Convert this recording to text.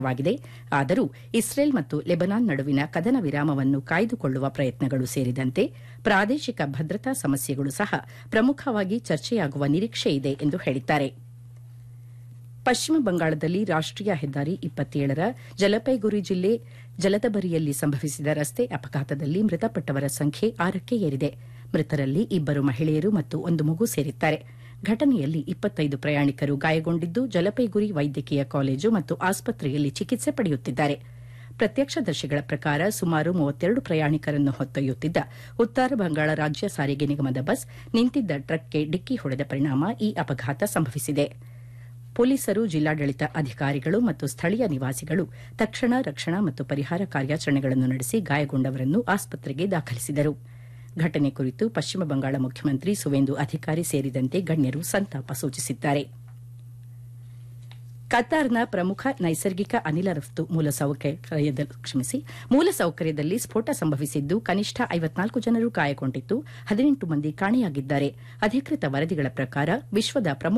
ವಾಗಿದೆ ಆದರೂ ಇಸ್ರೇಲ್ ಮತ್ತು ಲೆಬನಾನ್ ನಡುವಿನ ಕದನ ವಿರಾಮವನ್ನು ಕಾಯ್ದುಕೊಳ್ಳುವ ಪ್ರಯತ್ನಗಳು ಸೇರಿದಂತೆ ಪ್ರಾದೇಶಿಕ ಭದ್ರತಾ ಸಮಸ್ಯೆಗಳು ಸಹ ಪ್ರಮುಖವಾಗಿ ಚರ್ಚೆಯಾಗುವ ನಿರೀಕ್ಷೆ ಇದೆ ಎಂದು ಹೇಳಿದ್ದಾರೆ ಪಶ್ಚಿಮ ಬಂಗಾಳದಲ್ಲಿ ರಾಷ್ಟೀಯ ಹೆದ್ದಾರಿ ಇಪ್ಪತ್ತೇಳರ ಜಲಪೈಗುರಿ ಜಿಲ್ಲೆ ಜಲದಬರಿಯಲ್ಲಿ ಸಂಭವಿಸಿದ ರಸ್ತೆ ಅಪಘಾತದಲ್ಲಿ ಮೃತಪಟ್ಟವರ ಸಂಖ್ಯೆ ಆರಕ್ಕೆ ಏರಿದೆ ಮೃತರಲ್ಲಿ ಇಬ್ಬರು ಮಹಿಳೆಯರು ಮತ್ತು ಒಂದು ಮಗು ಸೇರಿದ್ದಾರೆ ಘಟನೆಯಲ್ಲಿ ಇಪ್ಪತ್ತೈದು ಪ್ರಯಾಣಿಕರು ಗಾಯಗೊಂಡಿದ್ದು ಜಲಪೈಗುರಿ ವೈದ್ಯಕೀಯ ಕಾಲೇಜು ಮತ್ತು ಆಸ್ಪತ್ರೆಯಲ್ಲಿ ಚಿಕಿತ್ಸೆ ಪಡೆಯುತ್ತಿದ್ದಾರೆ ಪ್ರತ್ಯಕ್ಷದರ್ಶಿಗಳ ಪ್ರಕಾರ ಸುಮಾರು ಮೂವತ್ತೆರಡು ಪ್ರಯಾಣಿಕರನ್ನು ಹೊತ್ತೊಯ್ಯುತ್ತಿದ್ದ ಉತ್ತರ ಬಂಗಾಳ ರಾಜ್ಯ ಸಾರಿಗೆ ನಿಗಮದ ಬಸ್ ನಿಂತಿದ್ದ ಟ್ರಕ್ಗೆ ಡಿಕ್ಕಿ ಹೊಡೆದ ಪರಿಣಾಮ ಈ ಅಪಘಾತ ಸಂಭವಿಸಿದೆ ಪೊಲೀಸರು ಜಿಲ್ಲಾಡಳಿತ ಅಧಿಕಾರಿಗಳು ಮತ್ತು ಸ್ಥಳೀಯ ನಿವಾಸಿಗಳು ತಕ್ಷಣ ರಕ್ಷಣಾ ಮತ್ತು ಪರಿಹಾರ ಕಾರ್ಯಾಚರಣೆಗಳನ್ನು ನಡೆಸಿ ಗಾಯಗೊಂಡವರನ್ನು ಆಸ್ಪತ್ರೆಗೆ ದಾಖಲಿಸಿದರು ಘಟನೆ ಕುರಿತು ಪಶ್ಚಿಮ ಬಂಗಾಳ ಮುಖ್ಯಮಂತ್ರಿ ಸುವೇಂದು ಅಧಿಕಾರಿ ಸೇರಿದಂತೆ ಗಣ್ಯರು ಸಂತಾಪ ಸೂಚಿಸಿದ್ದಾರೆ ಕತಾರ್ನ ಪ್ರಮುಖ ನೈಸರ್ಗಿಕ ಅನಿಲ ರಫ್ತು ಕ್ಷಮಿಸಿ ಮೂಲಸೌಕರ್ಯದಲ್ಲಿ ಸ್ಫೋಟ ಸಂಭವಿಸಿದ್ದು ಕನಿಷ್ಠ ಐವತ್ನಾಲ್ಕು ಜನರು ಗಾಯಗೊಂಡಿದ್ದು ಹದಿನೆಂಟು ಮಂದಿ ಕಾಣೆಯಾಗಿದ್ದಾರೆ ಅಧಿಕೃತ ವರದಿಗಳ ಪ್ರಕಾರ ವಿಶ್ವದ ಪ್ರಮುಖ